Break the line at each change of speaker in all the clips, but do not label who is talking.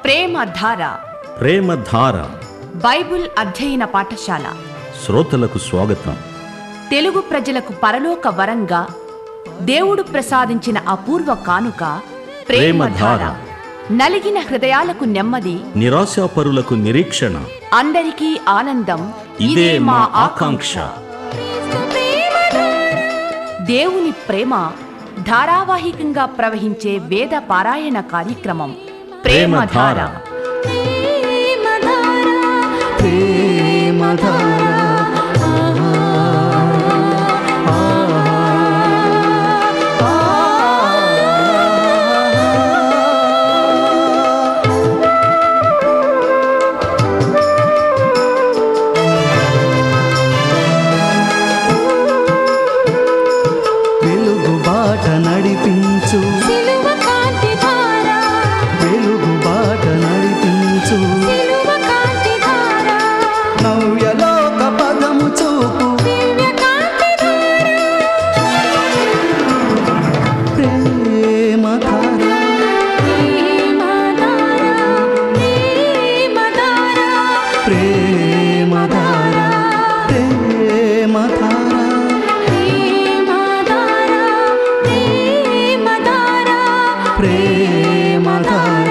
ప్రేమధార
ప్రేమధార
Bible అధ్యయన పాఠశాల
శ్రోతలకు స్వాగతం
తెలుగు ప్రజలకు పరలోక వరంగా దేవుడు ప్రసాదించిన అపూర్వ కానుక ప్రేమధార
ప్రేమధార.
నలిగిన హృదయాలకు నెమ్మది
నిరాశాపరులకు నిరీక్షణ
అందరికీ ఆనందం
ఇదే మా ఆకాంక్ష
దేవుని ప్రేమ ధారావాహికంగా ప్రవహించే వేద పారాయణ కార్యక్రమం ప్రేమధార
వెలుగు బాట నడిపించు
సిలువ కాంతి ధార
వెలుగు బాట నడిపించు
సిలువ కాంతి ధార
నవ్యలోక పదము చూపు
దివ్య కాంతి
ప్రేమ ధార
ప్రేమ ధార ప్రేమ ధార
ప్రేమ ధార ప్రేమ ధార
ప్రేమ ధార ప్రేమ ధార
ప్రేమ ధార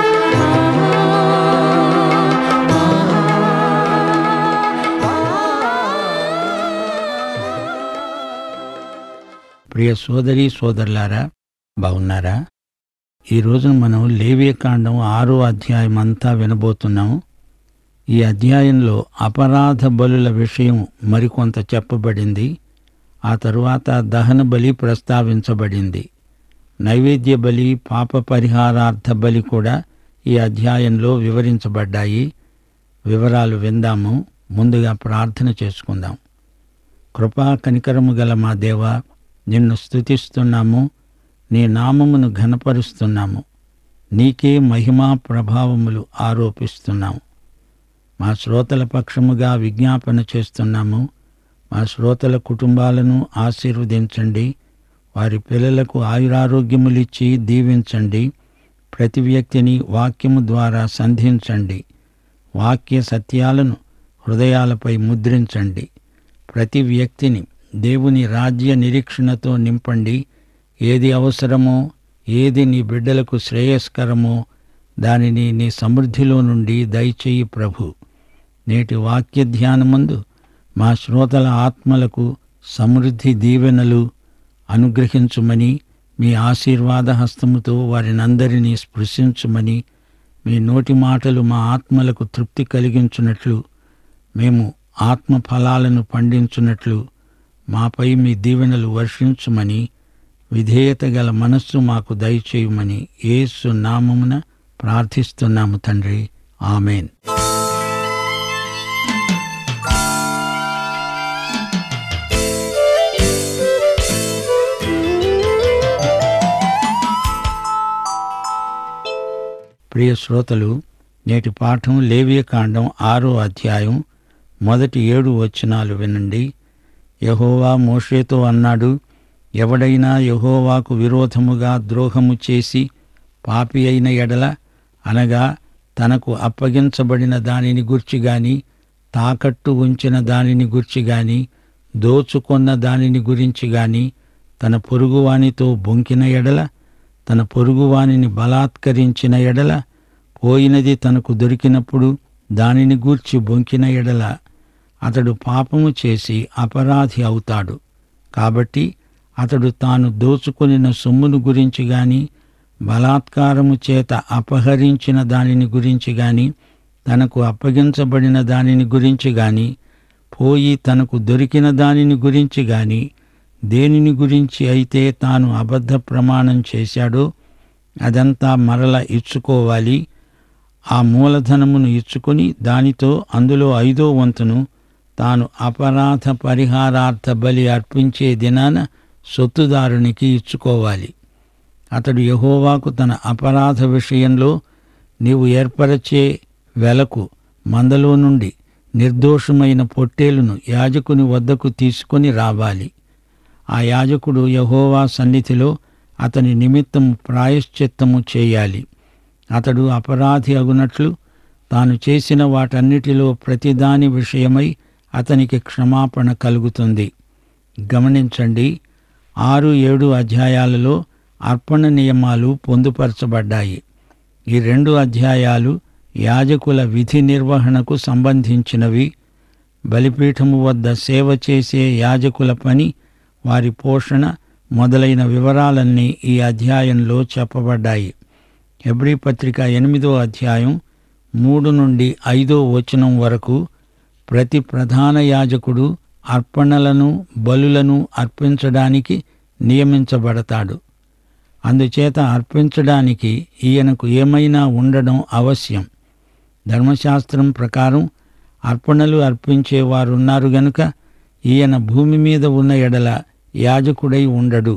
ప్రియ సోదరి సోదరులారా బాగున్నారా ఈ రోజున మనం లేవియకాండం ఆరో అధ్యాయం అంతా వినబోతున్నాం ఈ అధ్యాయంలో అపరాధ బలుల విషయం మరికొంత చెప్పబడింది ఆ తరువాత దహన బలి ప్రస్తావించబడింది నైవేద్య బలి పాప పరిహారార్థ బలి కూడా ఈ అధ్యాయంలో వివరించబడ్డాయి వివరాలు విందాము ముందుగా ప్రార్థన చేసుకుందాం కృపా కనికరము గల మా దేవా నిన్ను స్తుతిస్తున్నాము నీ నామమును ఘనపరుస్తున్నాము నీకే మహిమా ప్రభావములు ఆరోపిస్తున్నాము మా శ్రోతల పక్షముగా విజ్ఞాపన చేస్తున్నాము మా శ్రోతల కుటుంబాలను ఆశీర్వదించండి వారి పిల్లలకు ఆయురారోగ్యములిచ్చి దీవించండి ప్రతి వ్యక్తిని వాక్యము ద్వారా సంధించండి వాక్య సత్యాలను హృదయాలపై ముద్రించండి ప్రతి వ్యక్తిని దేవుని రాజ్య నిరీక్షణతో నింపండి ఏది అవసరమో ఏది నీ బిడ్డలకు శ్రేయస్కరమో దానిని నీ సమృద్ధిలో నుండి దయచేయి ప్రభు నేటి వాక్య ధ్యానమందు మా శ్రోతల ఆత్మలకు సమృద్ధి దీవెనలు అనుగ్రహించుమని మీ ఆశీర్వాద హస్తముతో వారినందరినీ స్పృశించుమని మీ నోటి మాటలు మా ఆత్మలకు తృప్తి కలిగించున్నట్లు మేము ఆత్మ ఫలాలను పండించున్నట్లు మాపై మీ దీవెనలు వర్షించుమని విధేయత గల మనస్సు మాకు దయచేయమని యేసు నామమున ప్రార్థిస్తున్నాము తండ్రి ఆమెన్ ప్రియ శ్రోతలు నేటి పాఠం లేవియకాండం ఆరో అధ్యాయం మొదటి ఏడు వచనాలు వినండి యహోవా మోషేతో అన్నాడు ఎవడైనా యహోవాకు విరోధముగా ద్రోహము చేసి పాపి అయిన ఎడల అనగా తనకు అప్పగించబడిన దానిని గుర్చి గాని తాకట్టు ఉంచిన దానిని గుర్చి గాని దోచుకొన్న దానిని గురించి గాని తన పొరుగువానితో బొంకిన ఎడల తన పొరుగువానిని బలాత్కరించిన ఎడల పోయినది తనకు దొరికినప్పుడు దానిని గూర్చి బొంకిన ఎడల అతడు పాపము చేసి అపరాధి అవుతాడు కాబట్టి అతడు తాను దోచుకొనిన సొమ్మును గురించి గాని బలాత్కారము చేత అపహరించిన దానిని గురించి గాని తనకు అప్పగించబడిన దానిని గురించి గాని పోయి తనకు దొరికిన దానిని గురించి గాని దేనిని గురించి అయితే తాను అబద్ధ ప్రమాణం చేశాడో అదంతా మరల ఇచ్చుకోవాలి ఆ మూలధనమును ఇచ్చుకొని దానితో అందులో ఐదో వంతును తాను అపరాధ పరిహారార్థ బలి అర్పించే దినాన సొత్తుదారునికి ఇచ్చుకోవాలి అతడు యహోవాకు తన అపరాధ విషయంలో నీవు ఏర్పరచే వెలకు మందలో నుండి నిర్దోషమైన పొట్టేలును యాజకుని వద్దకు తీసుకొని రావాలి ఆ యాజకుడు యహోవా సన్నిధిలో అతని నిమిత్తము ప్రాయశ్చిత్తము చేయాలి అతడు అపరాధి అగునట్లు తాను చేసిన వాటన్నిటిలో ప్రతిదాని విషయమై అతనికి క్షమాపణ కలుగుతుంది గమనించండి ఆరు ఏడు అధ్యాయాలలో అర్పణ నియమాలు పొందుపరచబడ్డాయి ఈ రెండు అధ్యాయాలు యాజకుల విధి నిర్వహణకు సంబంధించినవి బలిపీఠము వద్ద సేవ చేసే యాజకుల పని వారి పోషణ మొదలైన వివరాలన్నీ ఈ అధ్యాయంలో చెప్పబడ్డాయి హెబ్రీ పత్రిక ఎనిమిదో అధ్యాయం మూడు నుండి ఐదో వచనం వరకు ప్రతి ప్రధాన యాజకుడు అర్పణలను బలులను అర్పించడానికి నియమించబడతాడు అందుచేత అర్పించడానికి ఈయనకు ఏమైనా ఉండడం అవశ్యం ధర్మశాస్త్రం ప్రకారం అర్పణలు అర్పించేవారున్నారు గనుక ఈయన భూమి మీద ఉన్న ఎడల యాజకుడై ఉండడు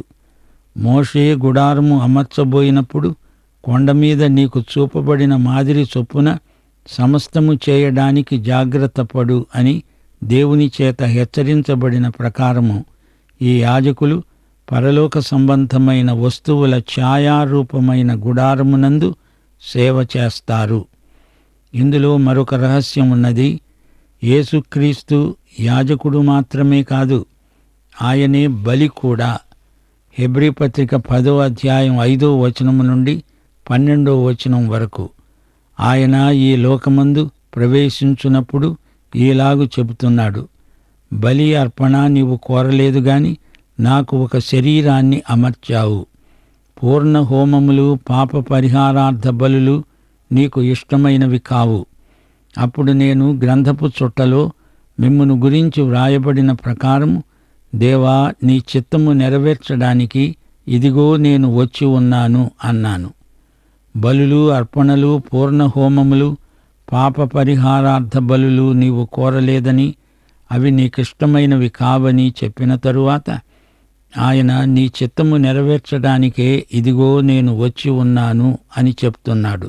మోషే గుడారము అమర్చబోయినప్పుడు కొండ మీద నీకు చూపబడిన మాదిరి చొప్పున సమస్తము చేయడానికి జాగ్రత్త పడు అని దేవుని చేత హెచ్చరించబడిన ప్రకారము ఈ యాజకులు పరలోక సంబంధమైన వస్తువుల ఛాయారూపమైన గుడారమునందు సేవ చేస్తారు ఇందులో మరొక రహస్యం ఉన్నది యేసుక్రీస్తు యాజకుడు మాత్రమే కాదు ఆయనే బలి కూడా హెబ్రీ పత్రిక పదో అధ్యాయం ఐదో వచనము నుండి పన్నెండో వచనం వరకు ఆయన ఈ లోకమందు ప్రవేశించున్నప్పుడు ఈలాగు చెబుతున్నాడు బలి అర్పణ నీవు కోరలేదు గాని నాకు ఒక శరీరాన్ని అమర్చావు పూర్ణ హోమములు పాప పరిహారార్థ బలులు నీకు ఇష్టమైనవి కావు అప్పుడు నేను గ్రంథపు చుట్టలో మిమ్మును గురించి వ్రాయబడిన ప్రకారము దేవా నీ చిత్తము నెరవేర్చడానికి ఇదిగో నేను వచ్చి ఉన్నాను అన్నాను బలులు అర్పణలు పూర్ణ హోమములు పాప పరిహారార్థ బలులు నీవు కోరలేదని అవి నీకిష్టమైనవి కావని చెప్పిన తరువాత ఆయన నీ చిత్తము నెరవేర్చడానికే ఇదిగో నేను వచ్చి ఉన్నాను అని చెప్తున్నాడు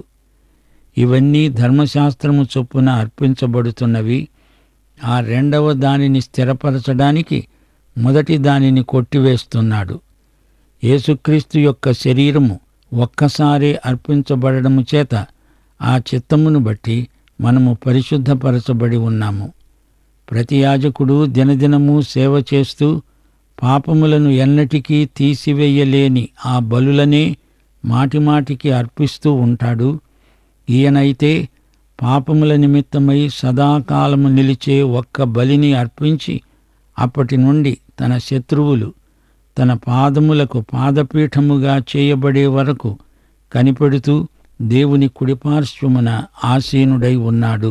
ఇవన్నీ ధర్మశాస్త్రము చొప్పున అర్పించబడుతున్నవి ఆ రెండవ దానిని స్థిరపరచడానికి మొదటి దానిని కొట్టివేస్తున్నాడు యేసుక్రీస్తు యొక్క శరీరము ఒక్కసారే అర్పించబడము చేత ఆ చిత్తమును బట్టి మనము పరిశుద్ధపరచబడి ఉన్నాము ప్రతి యాజకుడు దినదినము సేవ చేస్తూ పాపములను ఎన్నటికీ తీసివేయలేని ఆ బలులనే మాటిమాటికి అర్పిస్తూ ఉంటాడు ఈయనైతే పాపముల నిమిత్తమై సదాకాలము నిలిచే ఒక్క బలిని అర్పించి అప్పటి నుండి తన శత్రువులు తన పాదములకు పాదపీఠముగా చేయబడే వరకు కనిపెడుతూ దేవుని కుడిపార్శ్వమున ఆసీనుడై ఉన్నాడు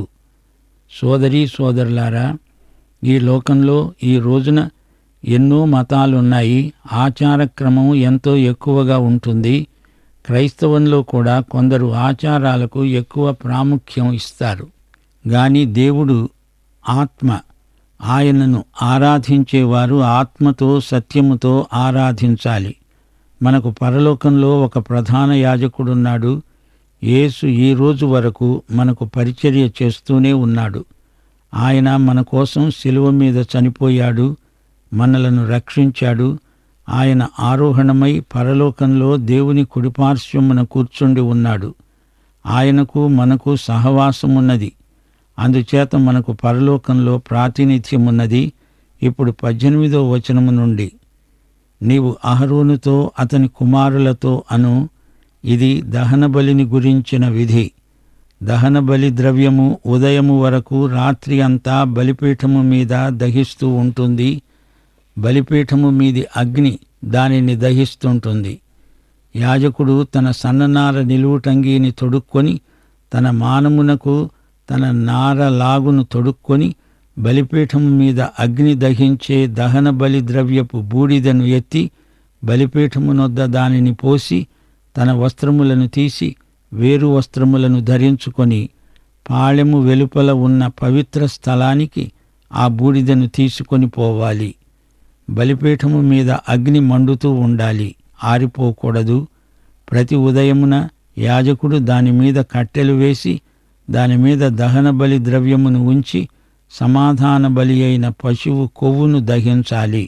సోదరీ సోదరులారా ఈ లోకంలో ఈ రోజున ఎన్నో మతాలున్నాయి ఆచారక్రమం ఎంతో ఎక్కువగా ఉంటుంది క్రైస్తవంలో కూడా కొందరు ఆచారాలకు ఎక్కువ ప్రాముఖ్యం ఇస్తారు గాని దేవుడు ఆత్మ ఆయనను ఆరాధించేవారు ఆత్మతో సత్యముతో ఆరాధించాలి మనకు పరలోకంలో ఒక ప్రధాన యాజకుడున్నాడు యేసు ఈ రోజు వరకు మనకు పరిచర్య చేస్తూనే ఉన్నాడు ఆయన మన కోసం శిలువ మీద చనిపోయాడు మనలను రక్షించాడు ఆయన ఆరోహణమై పరలోకంలో దేవుని కుడిపార్శ్వమున కూర్చుండి ఉన్నాడు ఆయనకు మనకు సహవాసమున్నది అందుచేత మనకు పరలోకంలో ప్రాతినిధ్యమున్నది ఇప్పుడు పద్దెనిమిదో వచనము నుండి నీవు అహరోనుతో అతని కుమారులతో అను ఇది దహన బలిని గురించిన విధి దహన బలి ద్రవ్యము ఉదయము వరకు రాత్రి అంతా బలిపీఠము మీద దహిస్తూ ఉంటుంది బలిపీఠము మీది అగ్ని దానిని దహిస్తుంటుంది యాజకుడు తన సన్ననార నిలువుటంగీని తొడుక్కొని తన మానమునకు తన నార లాగును తొడుక్కొని బలిపీఠము మీద అగ్ని దహించే దహన బలి ద్రవ్యపు బూడిదను ఎత్తి బలిపీఠమునొద్ద దానిని పోసి తన వస్త్రములను తీసి వేరు వస్త్రములను ధరించుకొని పాళెము వెలుపల ఉన్న పవిత్ర స్థలానికి ఆ బూడిదను తీసుకొని పోవాలి బలిపీఠము మీద అగ్ని మండుతూ ఉండాలి ఆరిపోకూడదు ప్రతి ఉదయమున యాజకుడు దాని మీద కట్టెలు వేసి దాని మీద దహన బలి ద్రవ్యమును ఉంచి సమాధాన బలి అయిన పశువు కొవ్వును దహించాలి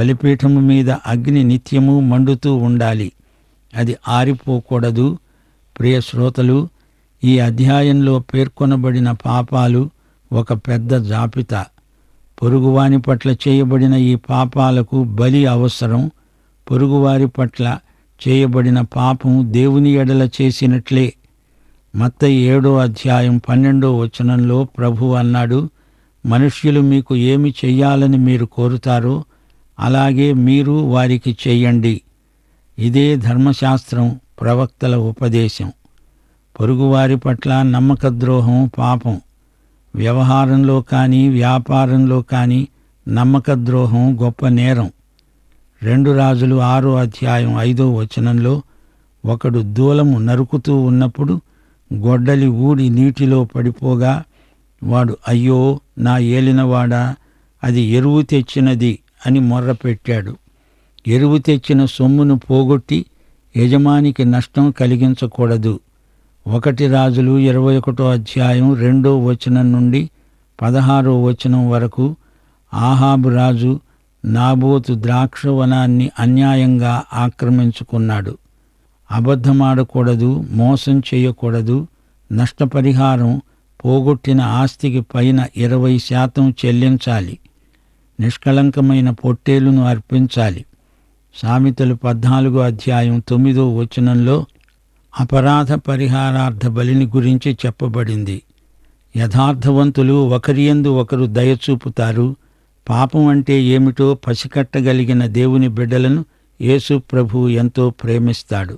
బలిపీఠము మీద అగ్ని నిత్యము మండుతూ ఉండాలి అది ఆరిపోకూడదు ప్రియ శ్రోతలు ఈ అధ్యాయంలో పేర్కొనబడిన పాపాలు ఒక పెద్ద జాబితా పొరుగువాని పట్ల చేయబడిన ఈ పాపాలకు బలి అవసరం పొరుగువారి పట్ల చేయబడిన పాపం దేవుని ఎడల చేసినట్లే మత్తయి ఏడో అధ్యాయం పన్నెండో వచనంలో ప్రభు అన్నాడు మనుష్యులు మీకు ఏమి చెయ్యాలని మీరు కోరుతారో అలాగే మీరు వారికి చెయ్యండి ఇదే ధర్మశాస్త్రం ప్రవక్తల ఉపదేశం పొరుగువారి పట్ల నమ్మకద్రోహం పాపం వ్యవహారంలో కానీ వ్యాపారంలో కానీ నమ్మకద్రోహం గొప్ప నేరం రెండు రాజులు ఆరో అధ్యాయం ఐదో వచనంలో ఒకడు దూలము నరుకుతూ ఉన్నప్పుడు గొడ్డలి ఊడి నీటిలో పడిపోగా వాడు అయ్యో నా ఏలినవాడా అది ఎరువు తెచ్చినది అని మొర్రపెట్టాడు ఎరువు తెచ్చిన సొమ్మును పోగొట్టి యజమానికి నష్టం కలిగించకూడదు ఒకటి రాజులు ఇరవై ఒకటో అధ్యాయం రెండో వచనం నుండి పదహారో వచనం వరకు ఆహాబు రాజు నాబోతు ద్రాక్షవనాన్ని అన్యాయంగా ఆక్రమించుకున్నాడు అబద్ధమాడకూడదు మోసం చేయకూడదు నష్టపరిహారం పోగొట్టిన ఆస్తికి పైన ఇరవై శాతం చెల్లించాలి నిష్కళంకమైన పొట్టేలును అర్పించాలి సామెతలు పద్నాలుగో అధ్యాయం తొమ్మిదో వచనంలో అపరాధ పరిహారార్థ బలిని గురించి చెప్పబడింది యథార్థవంతులు ఒకరియందు ఒకరు దయచూపుతారు పాపం అంటే ఏమిటో పసికట్టగలిగిన దేవుని బిడ్డలను యేసు ప్రభు ఎంతో ప్రేమిస్తాడు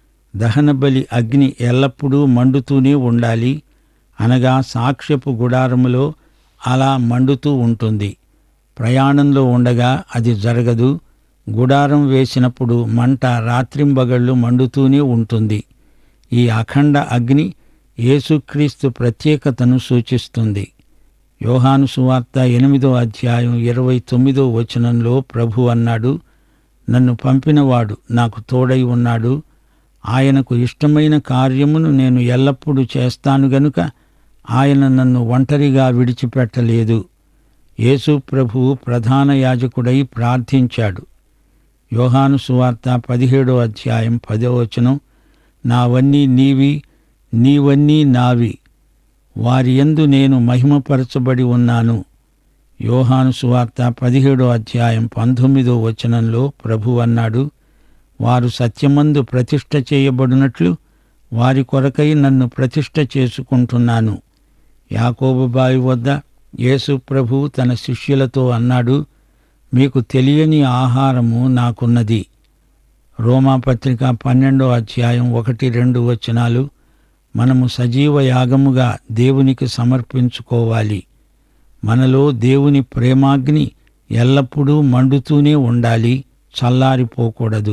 దహనబలి అగ్ని ఎల్లప్పుడూ మండుతూనే ఉండాలి అనగా సాక్ష్యపు గుడారములో అలా మండుతూ ఉంటుంది ప్రయాణంలో ఉండగా అది జరగదు గుడారం వేసినప్పుడు మంట రాత్రింబగళ్ళు మండుతూనే ఉంటుంది ఈ అఖండ అగ్ని యేసుక్రీస్తు ప్రత్యేకతను సూచిస్తుంది యోహాను సువార్త ఎనిమిదో అధ్యాయం ఇరవై తొమ్మిదో వచనంలో ప్రభు అన్నాడు నన్ను పంపినవాడు నాకు తోడై ఉన్నాడు ఆయనకు ఇష్టమైన కార్యమును నేను ఎల్లప్పుడూ చేస్తాను గనుక ఆయన నన్ను ఒంటరిగా విడిచిపెట్టలేదు యేసు ప్రభువు ప్రధాన యాజకుడై ప్రార్థించాడు యోహాను సువార్త పదిహేడో అధ్యాయం పదో వచనం నావన్నీ నీవి నీవన్నీ నావి వారి యందు నేను మహిమపరచబడి ఉన్నాను యోహాను సువార్త పదిహేడో అధ్యాయం పంతొమ్మిదో వచనంలో ప్రభు అన్నాడు వారు సత్యమందు ప్రతిష్ఠ చేయబడినట్లు వారి కొరకై నన్ను ప్రతిష్ఠ చేసుకుంటున్నాను యాకోబు బావి వద్ద యేసు ప్రభు తన శిష్యులతో అన్నాడు మీకు తెలియని ఆహారము నాకున్నది రోమాపత్రిక పన్నెండో అధ్యాయం ఒకటి రెండు వచనాలు మనము సజీవ యాగముగా దేవునికి సమర్పించుకోవాలి మనలో దేవుని ప్రేమాగ్ని ఎల్లప్పుడూ మండుతూనే ఉండాలి చల్లారిపోకూడదు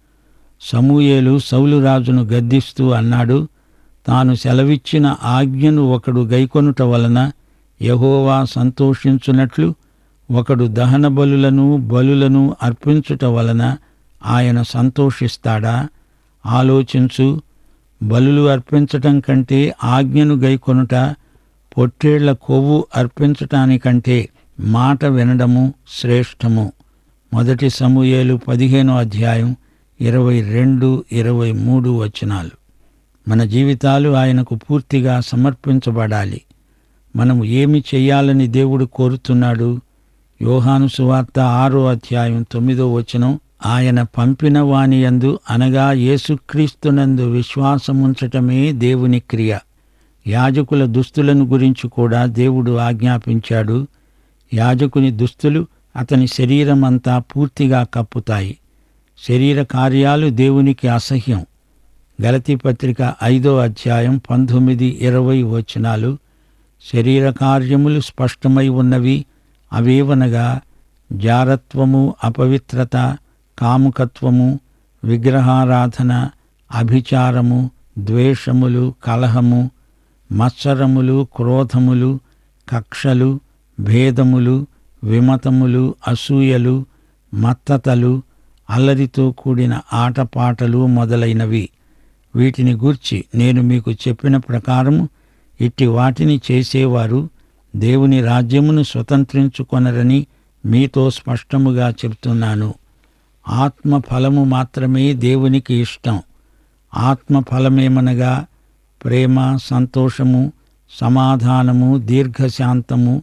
సమూయేలు సౌలు రాజును గద్దిస్తూ అన్నాడు తాను సెలవిచ్చిన ఆజ్ఞను ఒకడు గైకొనుట వలన యహోవా సంతోషించున్నట్లు ఒకడు దహన బలులను బలులను అర్పించుట వలన ఆయన సంతోషిస్తాడా ఆలోచించు బలులు అర్పించటం కంటే ఆజ్ఞను గైకొనుట పొట్టేళ్ల కొవ్వు అర్పించటానికంటే మాట వినడము శ్రేష్టము మొదటి సమూయేలు పదిహేనో అధ్యాయం ఇరవై రెండు ఇరవై మూడు వచనాలు మన జీవితాలు ఆయనకు పూర్తిగా సమర్పించబడాలి మనము ఏమి చెయ్యాలని దేవుడు కోరుతున్నాడు యోహాను సువార్త ఆరో అధ్యాయం తొమ్మిదో వచనం ఆయన పంపిన వానియందు అనగా యేసుక్రీస్తునందు విశ్వాసముంచటమే దేవుని క్రియ యాజకుల దుస్తులను గురించి కూడా దేవుడు ఆజ్ఞాపించాడు యాజకుని దుస్తులు అతని శరీరమంతా పూర్తిగా కప్పుతాయి శరీర కార్యాలు దేవునికి అసహ్యం గలతీ పత్రిక ఐదో అధ్యాయం పంతొమ్మిది ఇరవై వచనాలు శరీర కార్యములు స్పష్టమై ఉన్నవి అవేవనగా జారత్వము అపవిత్రత కాముకత్వము విగ్రహారాధన అభిచారము ద్వేషములు కలహము మత్సరములు క్రోధములు కక్షలు భేదములు విమతములు అసూయలు మత్తతలు అల్లరితో కూడిన ఆటపాటలు మొదలైనవి వీటిని గూర్చి నేను మీకు చెప్పిన ప్రకారము ఇట్టి వాటిని చేసేవారు దేవుని రాజ్యమును స్వతంత్రించుకొనరని మీతో స్పష్టముగా చెప్తున్నాను ఆత్మ ఫలము మాత్రమే దేవునికి ఇష్టం ఆత్మ ఫలమేమనగా ప్రేమ సంతోషము సమాధానము దీర్ఘశాంతము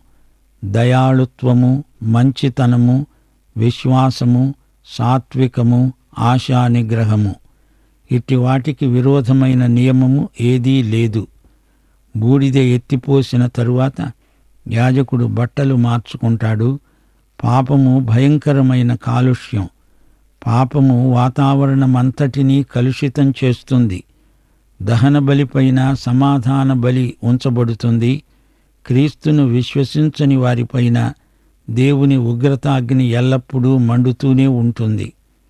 దయాళుత్వము మంచితనము విశ్వాసము సాత్వికము ఆశా నిగ్రహము ఇట్టి వాటికి విరోధమైన నియమము ఏదీ లేదు బూడిద ఎత్తిపోసిన తరువాత యాజకుడు బట్టలు మార్చుకుంటాడు పాపము భయంకరమైన కాలుష్యం పాపము వాతావరణమంతటినీ కలుషితం చేస్తుంది దహన బలిపైన సమాధాన బలి ఉంచబడుతుంది క్రీస్తును విశ్వసించని వారిపైన దేవుని ఉగ్రతాగ్ని ఎల్లప్పుడూ మండుతూనే ఉంటుంది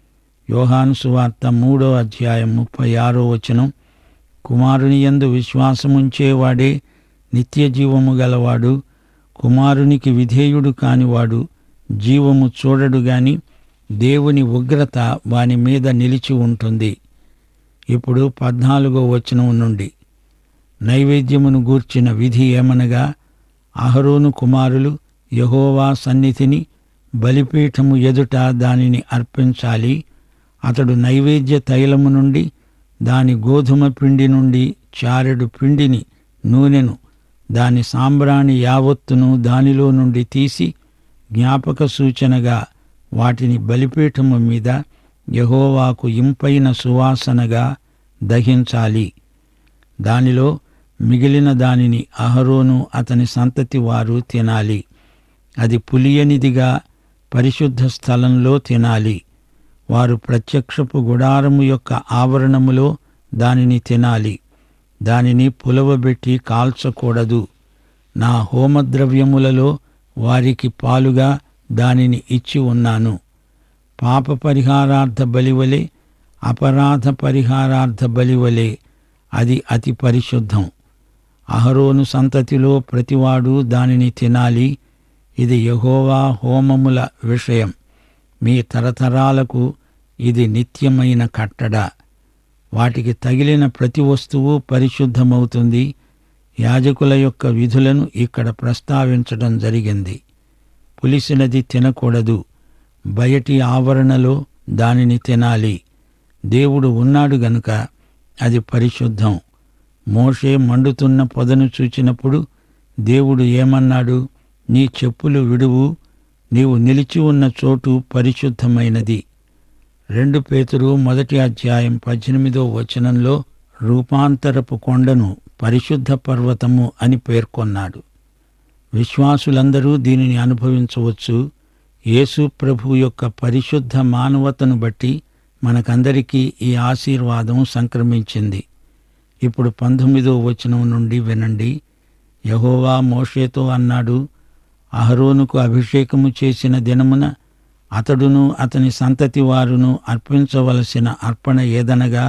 యోహాను సువార్త మూడో అధ్యాయం ముప్పై ఆరో వచనం కుమారుని యందు విశ్వాసముంచేవాడే నిత్య జీవము గలవాడు కుమారునికి విధేయుడు కానివాడు జీవము చూడడు గాని దేవుని ఉగ్రత వాని మీద నిలిచి ఉంటుంది ఇప్పుడు పద్నాలుగో వచనం నుండి నైవేద్యమును గూర్చిన విధి ఏమనగా అహరోను కుమారులు యహోవా సన్నిధిని బలిపీఠము ఎదుట దానిని అర్పించాలి అతడు నైవేద్య తైలము నుండి దాని గోధుమ పిండి నుండి చారెడు పిండిని నూనెను దాని సాంబ్రాణి యావత్తును దానిలో నుండి తీసి జ్ఞాపక సూచనగా వాటిని బలిపీఠము మీద యహోవాకు ఇంపైన సువాసనగా దహించాలి దానిలో మిగిలిన దానిని అహరోను అతని సంతతి వారు తినాలి అది పులియనిదిగా పరిశుద్ధ స్థలంలో తినాలి వారు ప్రత్యక్షపు గుడారము యొక్క ఆవరణములో దానిని తినాలి దానిని పులవబెట్టి కాల్చకూడదు నా హోమద్రవ్యములలో వారికి పాలుగా దానిని ఇచ్చి ఉన్నాను పాప పరిహారార్థ బలివలే అపరాధ పరిహారార్థ బలివలే అది అతి పరిశుద్ధం అహరోను సంతతిలో ప్రతివాడు దానిని తినాలి ఇది యహోవా హోమముల విషయం మీ తరతరాలకు ఇది నిత్యమైన కట్టడ వాటికి తగిలిన ప్రతి వస్తువు పరిశుద్ధమవుతుంది యాజకుల యొక్క విధులను ఇక్కడ ప్రస్తావించడం జరిగింది పులిసినది తినకూడదు బయటి ఆవరణలో దానిని తినాలి దేవుడు ఉన్నాడు గనుక అది పరిశుద్ధం మోషే మండుతున్న పొదను చూచినప్పుడు దేవుడు ఏమన్నాడు నీ చెప్పులు విడువు నీవు నిలిచి ఉన్న చోటు పరిశుద్ధమైనది రెండు పేతురు మొదటి అధ్యాయం పద్దెనిమిదో వచనంలో రూపాంతరపు కొండను పరిశుద్ధ పర్వతము అని పేర్కొన్నాడు విశ్వాసులందరూ దీనిని అనుభవించవచ్చు యేసు ప్రభు యొక్క పరిశుద్ధ మానవతను బట్టి మనకందరికీ ఈ ఆశీర్వాదం సంక్రమించింది ఇప్పుడు పంతొమ్మిదో వచనం నుండి వినండి యహోవా మోషేతో అన్నాడు అహరోనుకు అభిషేకము చేసిన దినమున అతడును అతని సంతతి వారును అర్పించవలసిన అర్పణ ఏదనగా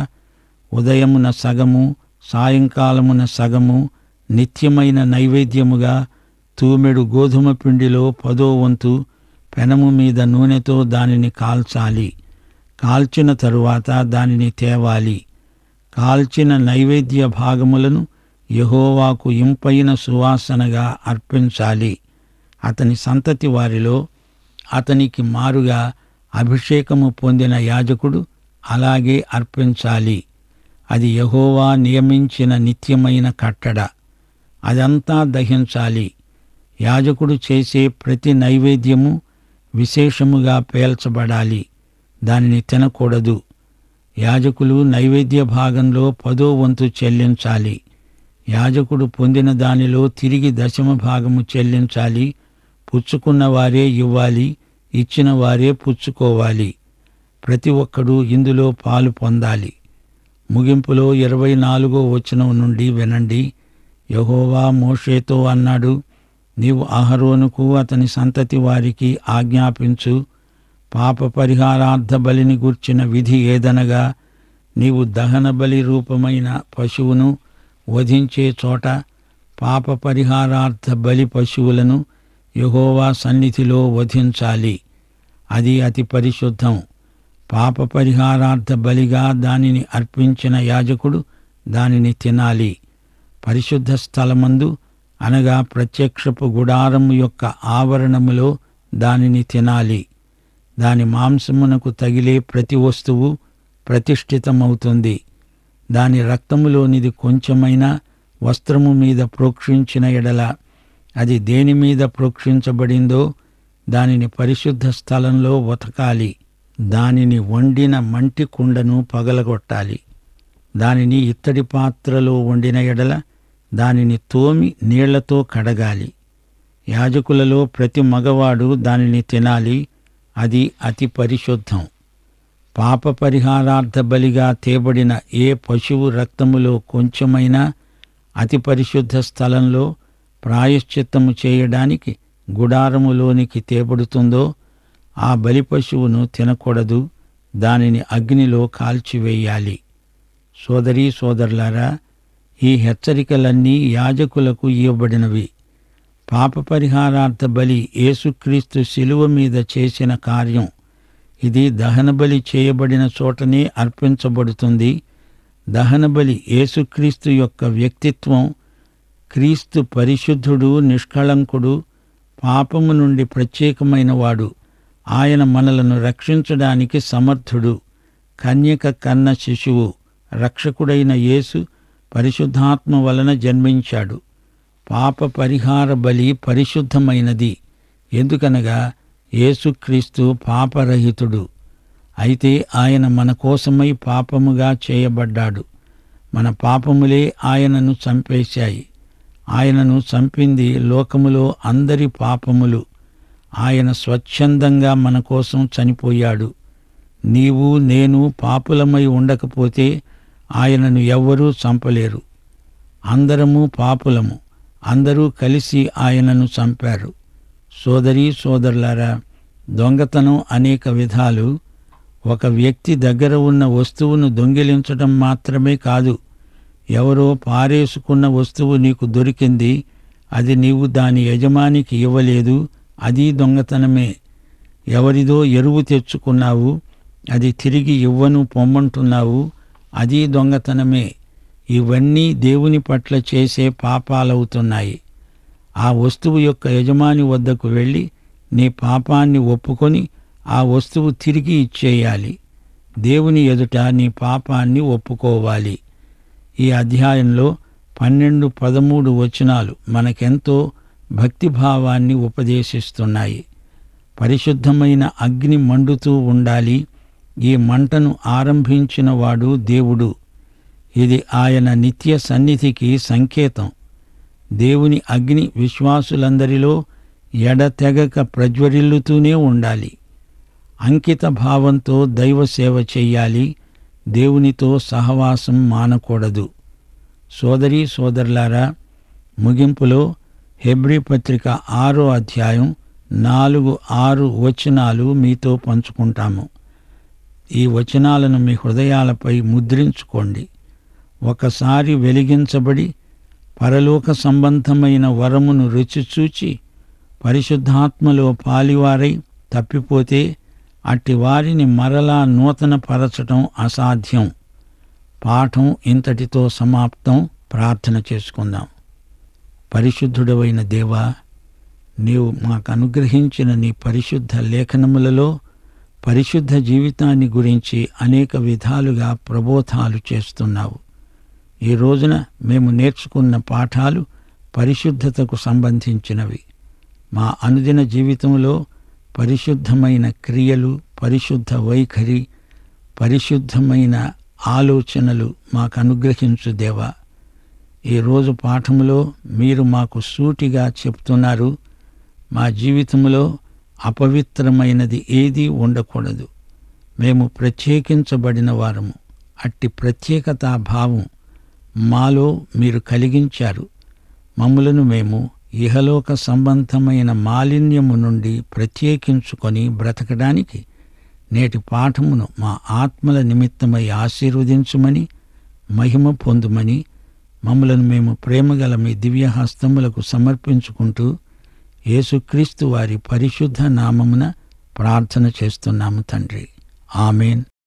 ఉదయమున సగము సాయంకాలమున సగము నిత్యమైన నైవేద్యముగా తూమెడు గోధుమ పిండిలో పదో వంతు పెనము మీద నూనెతో దానిని కాల్చాలి కాల్చిన తరువాత దానిని తేవాలి కాల్చిన నైవేద్య భాగములను యహోవాకు ఇంపైన సువాసనగా అర్పించాలి అతని సంతతి వారిలో అతనికి మారుగా అభిషేకము పొందిన యాజకుడు అలాగే అర్పించాలి అది యహోవా నియమించిన నిత్యమైన కట్టడ అదంతా దహించాలి యాజకుడు చేసే ప్రతి నైవేద్యము విశేషముగా పేల్చబడాలి దానిని తినకూడదు యాజకులు నైవేద్య భాగంలో పదో వంతు చెల్లించాలి యాజకుడు పొందిన దానిలో తిరిగి దశమ భాగము చెల్లించాలి పుచ్చుకున్న వారే ఇవ్వాలి ఇచ్చిన వారే పుచ్చుకోవాలి ప్రతి ఒక్కడూ ఇందులో పాలు పొందాలి ముగింపులో ఇరవై నాలుగో వచనం నుండి వినండి యహోవా మోషేతో అన్నాడు నీవు అహరోనుకు అతని సంతతి వారికి ఆజ్ఞాపించు పాప పరిహారార్థ బలిని గూర్చిన విధి ఏదనగా నీవు దహన బలి రూపమైన పశువును వధించే చోట పాప పరిహారార్థ బలి పశువులను యహోవా సన్నిధిలో వధించాలి అది అతి పరిశుద్ధం పాప పరిహారార్థ బలిగా దానిని అర్పించిన యాజకుడు దానిని తినాలి పరిశుద్ధ స్థలమందు అనగా ప్రత్యక్షపు గుడారము యొక్క ఆవరణములో దానిని తినాలి దాని మాంసమునకు తగిలే ప్రతి వస్తువు ప్రతిష్ఠితమవుతుంది దాని రక్తములోనిది కొంచెమైనా వస్త్రము మీద ప్రోక్షించిన ఎడల అది దేని మీద ప్రోక్షించబడిందో దానిని పరిశుద్ధ స్థలంలో ఉతకాలి దానిని వండిన మంటి కుండను పగలగొట్టాలి దానిని ఇత్తడి పాత్రలో వండిన ఎడల దానిని తోమి నీళ్లతో కడగాలి యాజకులలో ప్రతి మగవాడు దానిని తినాలి అది అతి పరిశుద్ధం పాప పరిహారార్థ బలిగా తేబడిన ఏ పశువు రక్తములో కొంచెమైనా అతి పరిశుద్ధ స్థలంలో ప్రాయశ్చిత్తము చేయడానికి గుడారములోనికి తేబడుతుందో ఆ బలి పశువును తినకూడదు దానిని అగ్నిలో కాల్చివేయాలి సోదరీ సోదరులారా ఈ హెచ్చరికలన్నీ యాజకులకు ఇవ్వబడినవి పాప పరిహారార్థ బలి యేసుక్రీస్తు శిలువ మీద చేసిన కార్యం ఇది దహనబలి చేయబడిన చోటనే అర్పించబడుతుంది దహనబలి యేసుక్రీస్తు యొక్క వ్యక్తిత్వం క్రీస్తు పరిశుద్ధుడు నిష్కళంకుడు పాపము నుండి ప్రత్యేకమైన వాడు ఆయన మనలను రక్షించడానికి సమర్థుడు కన్యక కన్న శిశువు రక్షకుడైన యేసు పరిశుద్ధాత్మ వలన జన్మించాడు పాప పరిహార బలి పరిశుద్ధమైనది ఎందుకనగా యేసుక్రీస్తు పాపరహితుడు అయితే ఆయన మన కోసమై పాపముగా చేయబడ్డాడు మన పాపములే ఆయనను చంపేశాయి ఆయనను చంపింది లోకములో అందరి పాపములు ఆయన స్వచ్ఛందంగా మన కోసం చనిపోయాడు నీవు నేను పాపులమై ఉండకపోతే ఆయనను ఎవ్వరూ చంపలేరు అందరము పాపులము అందరూ కలిసి ఆయనను చంపారు సోదరీ సోదరులారా దొంగతనం అనేక విధాలు ఒక వ్యక్తి దగ్గర ఉన్న వస్తువును దొంగిలించడం మాత్రమే కాదు ఎవరో పారేసుకున్న వస్తువు నీకు దొరికింది అది నీవు దాని యజమానికి ఇవ్వలేదు అది దొంగతనమే ఎవరిదో ఎరువు తెచ్చుకున్నావు అది తిరిగి ఇవ్వను పొమ్మంటున్నావు అది దొంగతనమే ఇవన్నీ దేవుని పట్ల చేసే పాపాలవుతున్నాయి ఆ వస్తువు యొక్క యజమాని వద్దకు వెళ్ళి నీ పాపాన్ని ఒప్పుకొని ఆ వస్తువు తిరిగి ఇచ్చేయాలి దేవుని ఎదుట నీ పాపాన్ని ఒప్పుకోవాలి ఈ అధ్యాయంలో పన్నెండు పదమూడు వచనాలు మనకెంతో భక్తిభావాన్ని ఉపదేశిస్తున్నాయి పరిశుద్ధమైన అగ్ని మండుతూ ఉండాలి ఈ మంటను ఆరంభించిన వాడు దేవుడు ఇది ఆయన నిత్య సన్నిధికి సంకేతం దేవుని అగ్ని విశ్వాసులందరిలో ఎడతెగక ప్రజ్వరిల్లుతూనే ఉండాలి అంకిత భావంతో దైవ సేవ చెయ్యాలి దేవునితో సహవాసం మానకూడదు సోదరీ సోదరులారా ముగింపులో హెబ్రీ పత్రిక ఆరో అధ్యాయం నాలుగు ఆరు వచనాలు మీతో పంచుకుంటాము ఈ వచనాలను మీ హృదయాలపై ముద్రించుకోండి ఒకసారి వెలిగించబడి పరలోక సంబంధమైన వరమును రుచిచూచి పరిశుద్ధాత్మలో పాలివారై తప్పిపోతే అట్టి వారిని మరలా నూతన పరచటం అసాధ్యం పాఠం ఇంతటితో సమాప్తం ప్రార్థన చేసుకుందాం పరిశుద్ధుడవైన దేవా నీవు మాకు అనుగ్రహించిన నీ పరిశుద్ధ లేఖనములలో పరిశుద్ధ జీవితాన్ని గురించి అనేక విధాలుగా ప్రబోధాలు చేస్తున్నావు ఈ రోజున మేము నేర్చుకున్న పాఠాలు పరిశుద్ధతకు సంబంధించినవి మా అనుదిన జీవితంలో పరిశుద్ధమైన క్రియలు పరిశుద్ధ వైఖరి పరిశుద్ధమైన ఆలోచనలు మాకు అనుగ్రహించు దేవా ఈరోజు పాఠములో మీరు మాకు సూటిగా చెప్తున్నారు మా జీవితంలో అపవిత్రమైనది ఏదీ ఉండకూడదు మేము ప్రత్యేకించబడిన వారము అట్టి ప్రత్యేకతా భావం మాలో మీరు కలిగించారు మమ్ములను మేము ఇహలోక సంబంధమైన మాలిన్యము నుండి ప్రత్యేకించుకొని బ్రతకడానికి నేటి పాఠమును మా ఆత్మల నిమిత్తమై ఆశీర్వదించుమని మహిమ పొందుమని మమ్మలను మేము ప్రేమగల మీ దివ్య హస్తములకు సమర్పించుకుంటూ యేసుక్రీస్తు వారి పరిశుద్ధ నామమున ప్రార్థన చేస్తున్నాము తండ్రి ఆమెన్